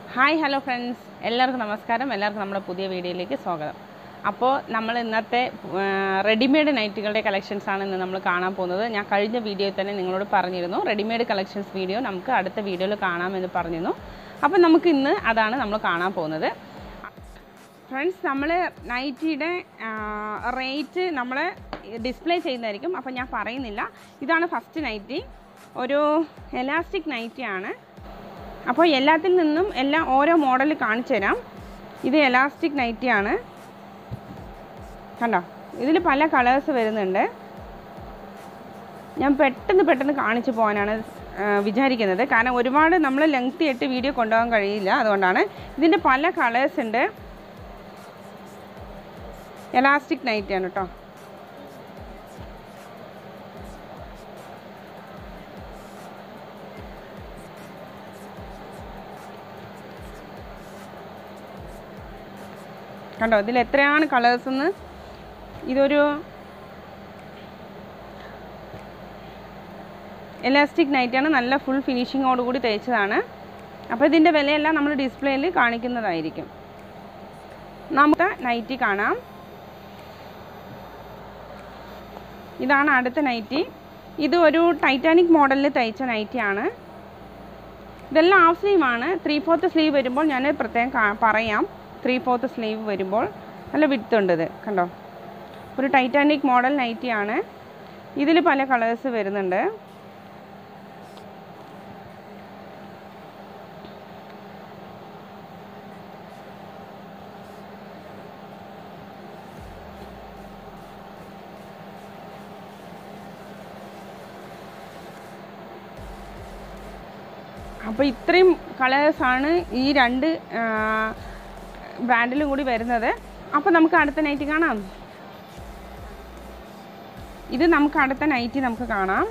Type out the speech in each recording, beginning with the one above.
Hi hello friends എല്ലാവർക്കും നമസ്കാരം എല്ലാവർക്കും നമ്മുടെ പുതിയ വീഡിയോയിലേക്ക് സ്വാഗതം അപ്പോൾ നമ്മൾ ഇന്നത്തെ റെഡിമെയ്ഡ് നൈറ്റുകളുടെ കളക്ഷൻസ് ആണ് ഇന്ന് നമ്മൾ കാണാൻ പോകുന്നത് ഞാൻ കഴിഞ്ഞ വീഡിയോയിൽ തന്നെ നിങ്ങളോട് പറഞ്ഞിരുന്നു റെഡിമെയ്ഡ് കളക്ഷൻസ് വീഡിയോ നമുക്ക് അടുത്ത വീഡിയോയിൽ കാണാമെന്ന് പറഞ്ഞിരുന്നു അപ്പോൾ നമുക്ക് ഇന്ന് അതാണ് നമ്മൾ കാണാൻ പോകുന്നത് ഫ്രണ്ട്സ് നമ്മൾ നൈറ്റിയുടെ റേറ്റ് നമ്മൾ ഡിസ്പ്ലേ ചെയ്യുന്നതായിരിക്കും അപ്പോൾ ഞാൻ പറയുന്നില്ല ഇതാണ് ഫസ്റ്റ് നൈറ്റി ഒരു എലാസ്റ്റിക് നൈറ്റിയാണ് അപ്പോൾ എല്ലാത്തിൽ നിന്നും എല്ലാം ഓരോ മോഡൽ കാണിച്ചു തരാം ഇത് എലാസ്റ്റിക് നൈറ്റിയാണ് കണ്ടോ ഇതിൽ പല കളേഴ്സ് വരുന്നുണ്ട് ഞാൻ പെട്ടെന്ന് പെട്ടെന്ന് കാണിച്ചു പോകാനാണ് ആ, വിചാരിക്കുന്നത് കാരണം ഒരുപാട് നമ്മൾ ലെങ്തി ആയിട്ട് വീഡിയോ കൊണ്ടുപോകാൻ കഴിയില്ല അതുകൊണ്ടാണ് ഇതിൻ്റെ പല കളേഴ്സ് ഉണ്ട് എലാസ്റ്റിക് നൈറ്റിയാണ് കേട്ടോ കണ്ടോ ഇതിൽ എത്രയാണ് കളേഴ്സ് എന്ന് ഇതൊരു എലാസ്റ്റിക് നൈറ്റാണ് നല്ല ഫുൾ ഫിനിഷിങ്ങോട് കൂടി തേച്ചതാണ് അപ്പോൾ ഇതിൻ്റെ വിലയെല്ലാം നമ്മൾ ഡിസ്പ്ലേയിൽ കാണിക്കുന്നതായിരിക്കും നമുക്ക് നൈറ്റി കാണാം ഇതാണ് അടുത്ത നൈറ്റി ഇത് ഒരു ടൈറ്റാനിക് മോഡലിൽ തയ്ച്ച നൈറ്റിയാണ് ഇതെല്ലാം ഹാഫ് സ്ലീവാണ് ത്രീ ഫോർത്ത് സ്ലീവ് വരുമ്പോൾ ഞാൻ പ്രത്യേകം കാ- പറയാം ത്രീ ഫോർത്ത് സ്ലീവ് വരുമ്പോൾ നല്ല വിഡ്ത്ത് ഉണ്ട് ഇത് കണ്ടോ ഒരു ടൈറ്റാനിക് മോഡൽ നൈറ്റിയാണ് ഇതിൽ പല കളേഴ്സ് വരുന്നുണ്ട് അപ്പോൾ ഇത്രയും കളേഴ്സാണ് ഈ രണ്ട് ബ്രാൻഡിലും കൂടി വരുന്നത് അപ്പോൾ നമുക്ക് അടുത്ത നൈറ്റി കാണാം ഇത് നമുക്ക് അടുത്ത നൈറ്റി നമുക്ക് കാണാം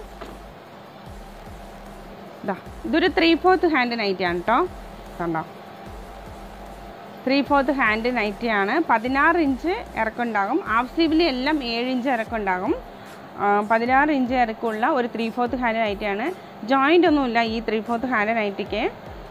ഇതാ ഇതൊരു ത്രീ ഫോർത്ത് ഹാൻഡ് നൈറ്റിയാണ് കേട്ടോ കണ്ടോ ത്രീ ഫോർത്ത് ഹാൻഡ് നൈറ്റിയാണ് പതിനാറ് ഇഞ്ച് ഇറക്കമുണ്ടാകും ഹാഫ് സ്ലീവിൽ എല്ലാം ഏഴ് ഇഞ്ച് ഇറക്കമുണ്ടാകും ആ, പതിനാറ് ഇഞ്ച് ഇറക്കമുള്ള ഒരു ത്രീ ഫോർത്ത് ഹാൻഡ് നൈറ്റിയാണ് ജോയിൻ്റ് ഒന്നുമില്ല ഈ ത്രീ ഫോർത്ത് ഹാൻഡ് നൈറ്റിക്ക്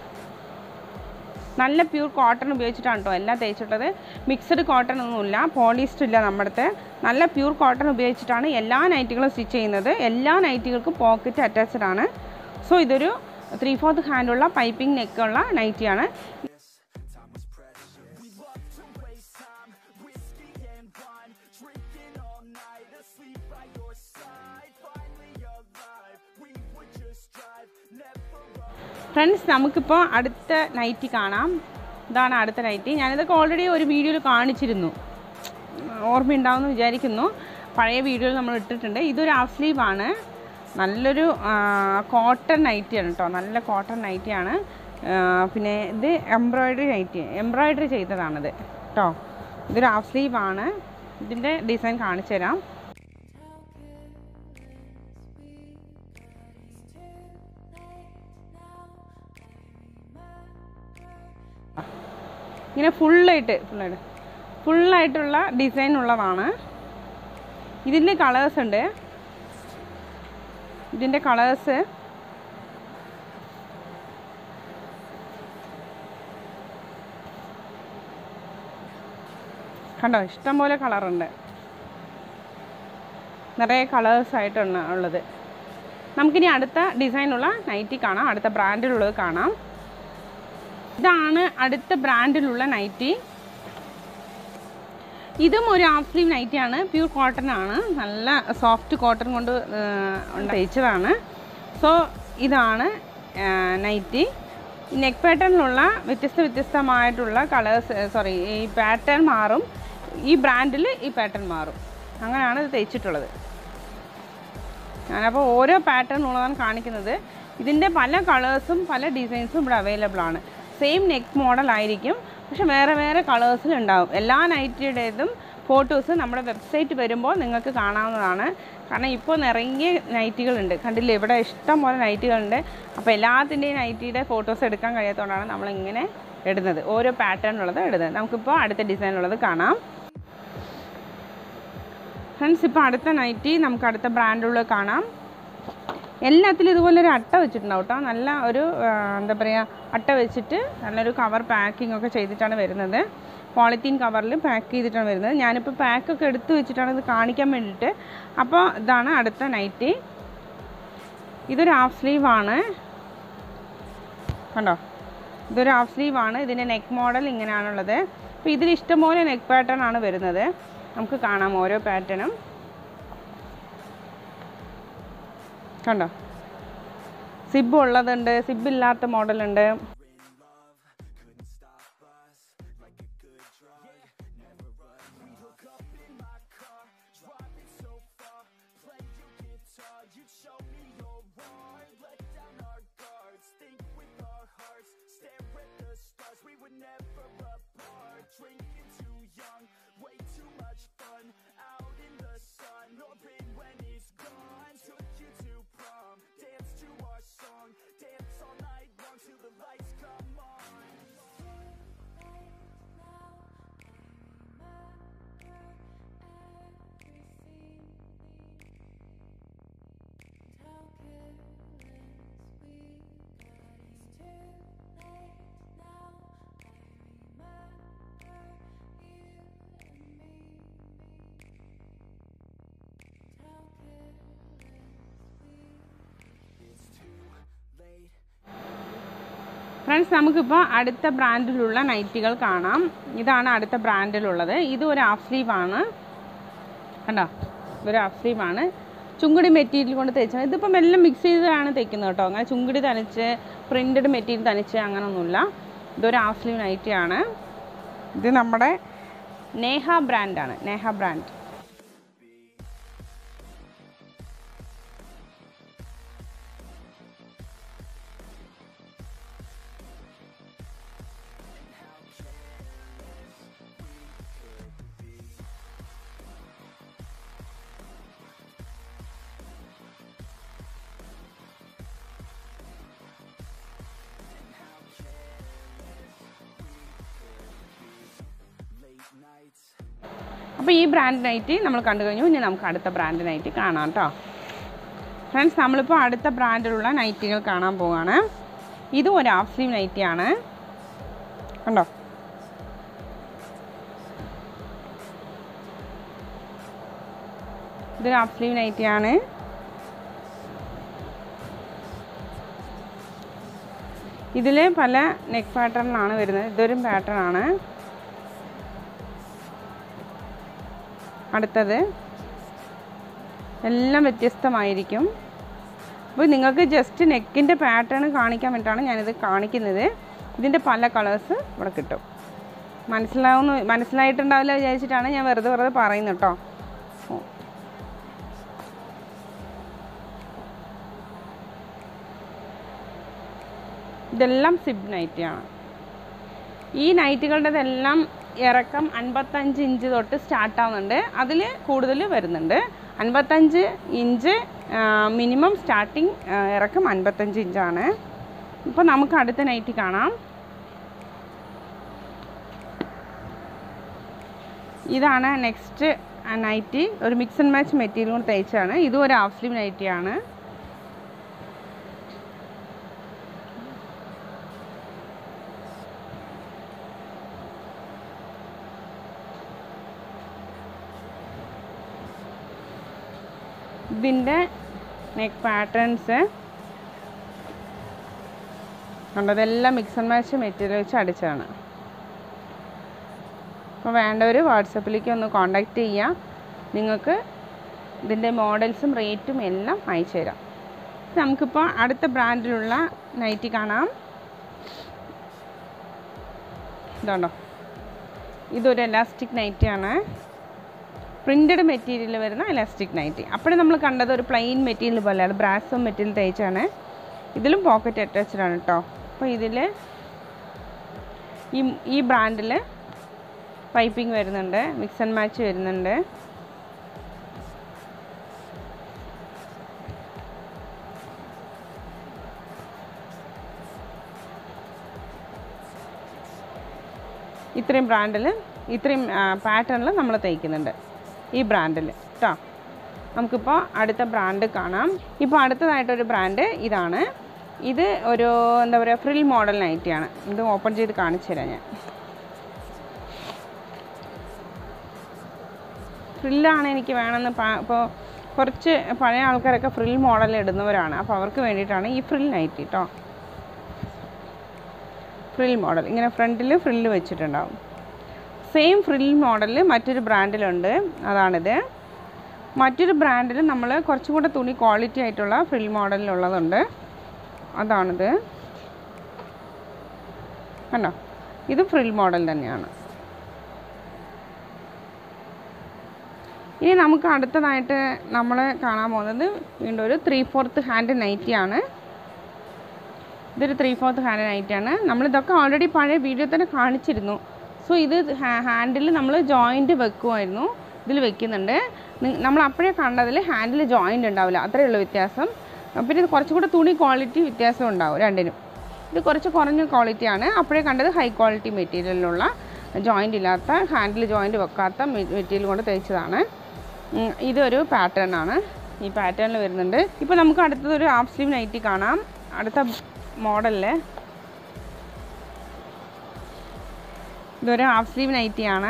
നല്ല പ്യൂർ കോട്ടൺ ഉപയോഗിച്ചിട്ടാണ് കേട്ടോ എല്ലാം തേച്ചിട്ടത് മിക്സഡ് കോട്ടൺ ഒന്നുമില്ല പോളിസ്റ്റർ ഇല്ല നമ്മുടെ അടുത്ത് നല്ല പ്യൂർ കോട്ടൺ ഉപയോഗിച്ചിട്ടാണ് എല്ലാ നൈറ്റികളും സ്റ്റിച്ച് ചെയ്യുന്നത് എല്ലാ നൈറ്റികൾക്കും പോക്കറ്റ് അറ്റാച്ച്ഡ് ആണ് സോ ഇതൊരു ത്രീ ഫോർത്ത് ഹാൻഡുള്ള പൈപ്പിംഗ് നെക്കുള്ള നൈറ്റിയാണ് ഫ്രണ്ട്സ് നമുക്കിപ്പോൾ അടുത്ത നൈറ്റി കാണാം ഇതാണ് അടുത്ത നൈറ്റി ഞാനിതൊക്കെ ഓൾറെഡി ഒരു വീഡിയോയിൽ കാണിച്ചിരുന്നു ഓർമ്മയുണ്ടാവുമെന്ന് വിചാരിക്കുന്നു പഴയ വീഡിയോയിൽ നമ്മൾ ഇട്ടിട്ടുണ്ട് ഇതൊരു ഹാഫ് സ്ലീവ് ആണ് നല്ലൊരു കോട്ടൺ നൈറ്റിയാണ് കേട്ടോ നല്ല കോട്ടൺ നൈറ്റിയാണ് പിന്നെ ഇത് എംബ്രോയ്ഡറി നൈറ്റി എംബ്രോയ്ഡറി ചെയ്തതാണിത് കേട്ടോ ഇതൊരു ഹാഫ് സ്ലീവ് ആണ് ഇതിൻ്റെ ഡിസൈൻ കാണിച്ചു തരാം ഇങ്ങനെ ഫുള്ളായിട്ട് ഫുള്ളായിട്ട് ഫുള്ളായിട്ടുള്ള ഡിസൈൻ ഉള്ളതാണ് ഇതിൻ്റെ കളേഴ്സ് ഉണ്ട് ഇതിൻ്റെ കളേഴ്സ് കണ്ടോ ഇഷ്ടംപോലെ കളറുണ്ട് നിറയെ കളേഴ്സ് ആയിട്ടാണ് ഉള്ളത് നമുക്കിനി അടുത്ത ഡിസൈനുള്ള നൈറ്റി കാണാം അടുത്ത ബ്രാൻഡിലുള്ളത് കാണാം ഇതാണ് അടുത്ത ബ്രാൻഡിലുള്ള നൈറ്റി ഇതും ഒരു ഹാഫ് സ്ലീവ് നൈറ്റിയാണ് പ്യൂർ കോട്ടൺ ആണ് നല്ല സോഫ്റ്റ് കോട്ടൺ കൊണ്ട് ആ, തയ്ച്ചതാണ് സോ ഇതാണ് നൈറ്റി നെക്ക് പാറ്റേണിലുള്ള വ്യത്യസ്ത വ്യത്യസ്തമായിട്ടുള്ള കളേഴ്സ് സോറി ഈ പാറ്റേൺ മാറും ഈ ബ്രാൻഡിൽ ഈ പാറ്റേൺ മാറും അങ്ങനെയാണ് ഇത് തയ്ച്ചിട്ടുള്ളത് ഞാനപ്പോൾ ഓരോ പാറ്റേൺ ഉള്ളതാണ് കാണിക്കുന്നത് ഇതിൻ്റെ പല കളേഴ്സും പല ഡിസൈൻസും ഇവിടെ അവൈലബിൾ ആണ് സെയിം നെക്ക് മോഡൽ ആയിരിക്കും പക്ഷെ വേറെ വേറെ കളേഴ്സിൽ ഉണ്ടാവും എല്ലാ നൈറ്റിയുടേതും ഫോട്ടോസ് നമ്മുടെ വെബ്സൈറ്റ് വരുമ്പോൾ നിങ്ങൾക്ക് കാണാവുന്നതാണ് കാരണം ഇപ്പോൾ നിറയെ നൈറ്റികളുണ്ട് കണ്ടില്ലേ ഇവിടെ ഇഷ്ടം പോലെ നൈറ്റികളുണ്ട് അപ്പോൾ എല്ലാത്തിൻ്റെയും നൈറ്റിയുടെ ഫോട്ടോസ് എടുക്കാൻ കഴിയാത്തതുകൊണ്ടാണ് നമ്മളിങ്ങനെ ഇടുന്നത് ഓരോ പാറ്റേൺ ഉള്ളത് ഇടുന്നത് നമുക്കിപ്പോൾ അടുത്ത ഡിസൈൻ ഉള്ളത് കാണാം ഫ്രണ്ട്സ് ഇപ്പോൾ അടുത്ത നൈറ്റി നമുക്ക് അടുത്ത ബ്രാൻഡുള്ളത് കാണാം എല്ലാത്തിലും ഇതുപോലെ ഒരു അട്ട വെച്ചിട്ടുണ്ടാവും കേട്ടോ നല്ല ഒരു ആ, എന്താ പറയുക അട്ട വെച്ചിട്ട് നല്ലൊരു കവർ പാക്കിംഗ് ഒക്കെ ചെയ്തിട്ടാണ് വരുന്നത് പോളിത്തീൻ കവറിൽ പാക്ക് ചെയ്തിട്ടാണ് വരുന്നത് ഞാനിപ്പോൾ പാക്കൊക്കെ എടുത്ത് വെച്ചിട്ടാണ് ഇത് കാണിക്കാൻ വേണ്ടിയിട്ട് അപ്പോൾ ഇതാണ് അടുത്ത നൈറ്റി ഇതൊരു ഹാഫ് സ്ലീവ് ആണ് കണ്ടോ ഇതൊരു ഹാഫ് സ്ലീവ് ആണ് ഇതിൻ്റെ നെക്ക് മോഡൽ ഇങ്ങനെയാണുള്ളത് അപ്പോൾ ഇതിൽ ഇഷ്ടംപോലെ നെക്ക് പാറ്റേൺ ആണ് വരുന്നത് നമുക്ക് കാണാം ഓരോ പാറ്റേണും കണ്ടോ സിബ് ഉള്ളതുണ്ട് സിബ് ഇല്ലാത്ത മോഡലുണ്ട് ഫ്രണ്ട്സ് നമുക്കിപ്പോൾ അടുത്ത ബ്രാൻഡിലുള്ള നൈറ്റികൾ കാണാം ഇതാണ് അടുത്ത ബ്രാൻഡിലുള്ളത് ഇത് ഒരു ഹാഫ് സ്ലീവ് ആണ് കണ്ടോ ഇതൊരു ഹാഫ് സ്ലീവ് ആണ് ചുങ്കുടി മെറ്റീരിയൽ കൊണ്ട് തയ്ച്ചാൽ ഇതിപ്പം എല്ലാം മിക്സ് ചെയ്താണ് തയ്ക്കുന്നത് കേട്ടോ അങ്ങനെ ചുങ്കുടി തനിച്ച് പ്രിൻറ്റഡ് മെറ്റീരിയൽ തനിച്ച് അങ്ങനെയൊന്നുമില്ല ഇതൊരു ഹാഫ് സ്ലീവ് നൈറ്റിയാണ് ഇത് നമ്മുടെ നേഹ ബ്രാൻഡാണ് നേഹ ബ്രാൻഡ് അപ്പോൾ ഈ ബ്രാൻഡ് നൈറ്റി നമ്മൾ കണ്ടു കഴിഞ്ഞു ഇനി നമുക്ക് അടുത്ത ബ്രാൻഡ് നൈറ്റി കാണാം കേട്ടോ ഫ്രണ്ട്സ് നമ്മളിപ്പോൾ അടുത്ത ബ്രാൻഡിലുള്ള നൈറ്റികൾ കാണാൻ പോവുകയാണ് ഇതും ഒരു ഹാഫ് സ്ലീവ് നൈറ്റിയാണ് കണ്ടോ ഇതൊരു ഹാഫ് സ്ലീവ് നൈറ്റിയാണ് ഇതിൽ പല നെക്ക് പാറ്റേണിലാണ് വരുന്നത് ഇതൊരു പാറ്റേൺ ആണ് അടുത്തത് എല്ലാം വ്യത്യസ്തമായിരിക്കും അപ്പോൾ നിങ്ങൾക്ക് ജസ്റ്റ് നെക്കിൻ്റെ പാറ്റേൺ കാണിക്കാൻ വേണ്ടിയിട്ടാണ് ഞാനിത് കാണിക്കുന്നത് ഇതിൻ്റെ പല കളേഴ്സ് ഇവിടെ കിട്ടും മനസ്സിലാവുന്ന മനസ്സിലായിട്ടുണ്ടാവില്ല വിചാരിച്ചിട്ടാണ് ഞാൻ വെറുതെ വെറുതെ പറയുന്നത് കേട്ടോ ഇതെല്ലാം സിബ് നൈറ്റിയാണ് ഈ നൈറ്റുകളുടേതെല്ലാം ഇറക്കം അൻപത്തഞ്ച് ഇഞ്ച് തൊട്ട് സ്റ്റാർട്ട് ആവുന്നുണ്ട് അതിൽ കൂടുതൽ വരുന്നുണ്ട് അൻപത്തഞ്ച് ഇഞ്ച് മിനിമം സ്റ്റാർട്ടിങ് ഇറക്കം അൻപത്തഞ്ച് ഇഞ്ചാണ് ഇപ്പോൾ നമുക്ക് അടുത്ത നൈറ്റി കാണാം ഇതാണ് നെക്സ്റ്റ് നൈറ്റി ഒരു മിക്സ് ആൻഡ് മാച്ച് മെറ്റീരിയൽ കൊണ്ട് തയ്ച്ചാണ് ഇതും ഒരു ഹാഫ് സ്ലീവ് നൈറ്റിയാണ് ഇതിൻ്റെ നെക്ക് പാറ്റേൺസ് കണ്ടതെല്ലാം മിക്സ് ആൻഡ് മാച്ച് മെറ്റീരിയൽ വെച്ച് അടിച്ചതാണ് അപ്പോൾ വേണ്ടവർ വാട്സപ്പിലേക്ക് ഒന്ന് കോണ്ടാക്റ്റ് ചെയ്യാം നിങ്ങൾക്ക് ഇതിൻ്റെ മോഡൽസും റേറ്റും എല്ലാം അയച്ചു തരാം നമുക്കിപ്പോൾ അടുത്ത ബ്രാൻഡിലുള്ള നൈറ്റി കാണാം ഇതുണ്ടോ ഇതൊരു എലാസ്റ്റിക് നൈറ്റിയാണ് പ്രിൻറ്റഡ് മെറ്റീരിയൽ വരുന്ന എലാസ്റ്റിക് നൈറ്റി അപ്പോഴും നമ്മൾ കണ്ടത് ഒരു പ്ലെയിൻ മെറ്റീരിയൽ പോലെയാണ് ബ്രാസോ മെറ്റീരിയൽ തയ്ച്ചാണ് ഇതിലും പോക്കറ്റ് അറ്റാച്ച്ഡ് ആണ് കേട്ടോ അപ്പോൾ ഇതിൽ ഈ ഈ ബ്രാൻഡിൽ പൈപ്പിംഗ് വരുന്നുണ്ട് മിക്സ് ആൻഡ് മാച്ച് വരുന്നുണ്ട് ഇത്രയും ബ്രാൻഡിൽ ഇത്രയും പാറ്റേണിൽ നമ്മൾ തയ്ക്കുന്നുണ്ട് ഈ ബ്രാൻഡിൽ കേട്ടോ നമുക്കിപ്പോൾ അടുത്ത ബ്രാൻഡ് കാണാം ഇപ്പോൾ അടുത്തതായിട്ടൊരു ബ്രാൻഡ് ഇതാണ് ഇത് ഒരു എന്താ പറയുക ഫ്രിൽ മോഡൽ നൈറ്റിയാണ് ഇത് ഓപ്പൺ ചെയ്ത് കാണിച്ചു തരാം ഞാൻ ഫ്രില്ലാണ് എനിക്ക് വേണമെന്ന് ഇപ്പോൾ കുറച്ച് പഴയ ആൾക്കാരൊക്കെ ഫ്രിൽ മോഡൽ ഇടുന്നവരാണ് അപ്പോൾ അവർക്ക് വേണ്ടിയിട്ടാണ് ഈ ഫ്രിൽ നൈറ്റി കേട്ടോ ഫ്രിൽ മോഡൽ ഇങ്ങനെ ഫ്രണ്ടിൽ ഫ്രില്ല് വെച്ചിട്ടുണ്ടാവും സെയിം ഫ്രിൽ മോഡൽ മറ്റൊരു ബ്രാൻഡിലുണ്ട് അതാണിത് മറ്റൊരു ബ്രാൻഡിൽ നമ്മൾ കുറച്ചും കൂടെ തുണി ക്വാളിറ്റി ആയിട്ടുള്ള ഫ്രിൽ മോഡലിലുള്ളതുണ്ട് അതാണിത് കണ്ടോ ഇത് ഫ്രിൽ മോഡൽ തന്നെയാണ് ഇനി നമുക്ക് അടുത്തതായിട്ട് നമ്മൾ കാണാൻ പോകുന്നത് വീണ്ടും ഒരു ത്രീ ഫോർത്ത് ഹാൻഡ് നൈറ്റിയാണ് ഇതൊരു ത്രീ ഫോർത്ത് ഹാൻഡ് നൈറ്റിയാണ് നമ്മളിതൊക്കെ ഓൾറെഡി പഴയ വീഡിയോ തന്നെ കാണിച്ചിരുന്നു സോ ഇത് ഹാൻഡിൽ നമ്മൾ ജോയിൻറ്റ് വെക്കുമായിരുന്നു ഇതിൽ വെക്കുന്നുണ്ട് നി- നമ്മൾ അപ്പോഴേ കണ്ടതിൽ ഹാൻഡിൽ ജോയിൻ്റ് ഉണ്ടാവില്ല അത്രയേ ഉള്ളൂ വ്യത്യാസം പിന്നെ ഇത് കുറച്ചും കൂടെ തുണി ക്വാളിറ്റി വ്യത്യാസം ഉണ്ടാവും രണ്ടിനും ഇത് കുറച്ച് കുറഞ്ഞ ക്വാളിറ്റിയാണ് അപ്പോഴേ കണ്ടത് ഹൈ ക്വാളിറ്റി മെറ്റീരിയലിലുള്ള ജോയിൻ്റ് ഇല്ലാത്ത ഹാൻഡിൽ ജോയിൻ്റ് വെക്കാത്ത മെറ്റീരിയൽ കൊണ്ട് തയ്ച്ചതാണ് ഉം, ഇതൊരു പാറ്റേൺ ആണ് ഈ പാറ്റേണിൽ വരുന്നുണ്ട് ഇപ്പോൾ നമുക്ക് അടുത്തത് ഒരു ഹാഫ് സ്ലീവ് നൈറ്റി കാണാം അടുത്ത മോഡലിൽ ഇതൊരു ഹാഫ് സ്ലീവ് നൈറ്റിയാണ്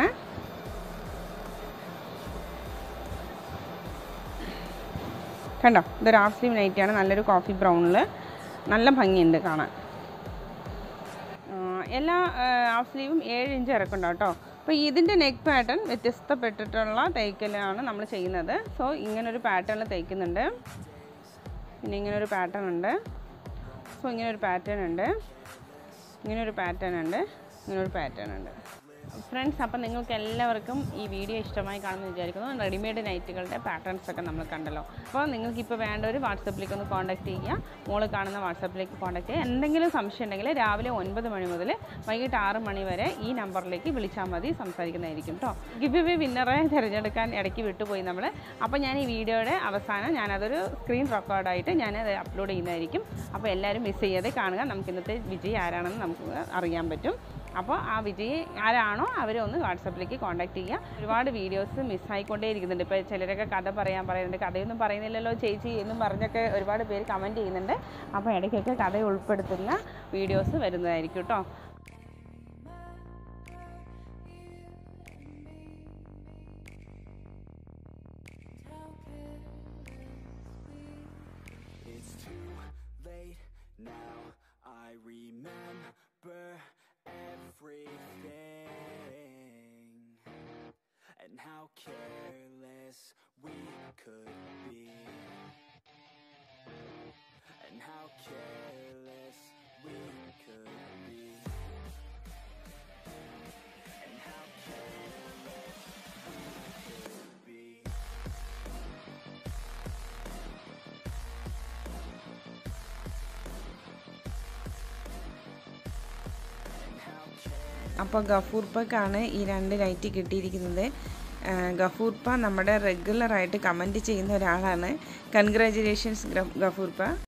കണ്ടോ ഇതൊരു ഹാഫ് സ്ലീവ് നൈറ്റിയാണ് നല്ലൊരു കോഫി ബ്രൗണിൽ നല്ല ഭംഗിയുണ്ട് കാണാൻ ആ, എല്ലാ ഹാഫ് സ്ലീവും ഏഴ് ഇഞ്ച് ഇറക്കുണ്ടാവും കേട്ടോ അപ്പോൾ ഇതിൻ്റെ നെക്ക് പാറ്റേൺ വ്യത്യസ്തപ്പെട്ടിട്ടുള്ള തയ്ക്കലാണ് നമ്മൾ ചെയ്യുന്നത് സോ ഇങ്ങനൊരു പാറ്റേണിൽ തയ്ക്കുന്നുണ്ട് പിന്നെ ഇങ്ങനൊരു പാറ്റേൺ ഉണ്ട് സോ ഇങ്ങനൊരു പാറ്റേൺ ഉണ്ട് ഇങ്ങനൊരു പാറ്റേൺ ഉണ്ട് ഇങ്ങനൊരു പാറ്റേൺ ഉണ്ട് ഫ്രണ്ട്സ് അപ്പം നിങ്ങൾക്ക് എല്ലാവർക്കും ഈ വീഡിയോ ഇഷ്ടമായി കാണുമെന്ന് വിചാരിക്കുന്നു റെഡിമെയ്ഡ് നൈറ്റുകളുടെ പാറ്റേൺസ് ഒക്കെ നമ്മൾ കണ്ടല്ലോ അപ്പോൾ നിങ്ങൾക്ക് ഇപ്പോൾ വേണ്ട ഒരു വാട്സപ്പിലേക്ക് ഒന്ന് കോൺടാക്ട് ചെയ്യുക മോള് കാണുന്ന വാട്സപ്പിലേക്ക് കോൺടാക്ട് ചെയ്യുക എന്തെങ്കിലും സംശയം ഉണ്ടെങ്കിൽ രാവിലെ ഒൻപത് മണി മുതൽ വൈകിട്ട് ആറ് മണി വരെ ഈ നമ്പറിലേക്ക് വിളിച്ചാൽ മതി സംസാരിക്കുന്നതായിരിക്കും കേട്ടോ ഗിവ് എവേ വിന്നറെ തിരഞ്ഞെടുക്കാൻ ഇടയ്ക്ക് വിട്ടുപോയി നമ്മൾ അപ്പോൾ ഞാൻ ഈ വീഡിയോയുടെ അവസാനം ഞാനതൊരു സ്ക്രീൻ റെക്കോർഡായിട്ട് ഞാനത് അപ്ലോഡ് ചെയ്യുന്നതായിരിക്കും അപ്പോൾ എല്ലാവരും മിസ് ചെയ്യാതെ കാണുക നമുക്ക് ഇന്നത്തെ വിജയ് ആരാണെന്ന് നമുക്ക് അറിയാൻ പറ്റും അപ്പോൾ ആ വിജയ് ആരാണോ അവരെ ഒന്ന് വാട്സപ്പിലേക്ക് കോൺടാക്ട് ചെയ്യുക ഒരുപാട് വീഡിയോസ് മിസ്സായിക്കൊണ്ടേ ഇരിക്കുന്നുണ്ട് ഇപ്പോൾ ചിലരൊക്കെ കഥ പറയാൻ പറയുന്നുണ്ട് കഥയൊന്നും പറയുന്നില്ലല്ലോ ചേച്ചി എന്നും പറഞ്ഞൊക്കെ ഒരുപാട് പേര് കമൻറ്റ് ചെയ്യുന്നുണ്ട് അപ്പോൾ ഇടയ്ക്കൊക്കെ കഥ ഉൾപ്പെടുത്തുന്ന വീഡിയോസ് വരുന്നതായിരിക്കും കേട്ടോ It's too late now. I remember everything and how careless we could be, and how careless we could be, and how careless we could be. അപ്പോൾ ഗഫൂർപ്പക്കാണ് ഈ രണ്ട് നൈറ്റി കിട്ടിയിരിക്കുന്നത് ആ, ഗഫൂർപ്പ നമ്മുടെ റെഗുലറായിട്ട് കമൻറ്റ് ചെയ്യുന്ന ഒരാളാണ് കൺഗ്രാജുലേഷൻസ് ഗഫൂർപ്പ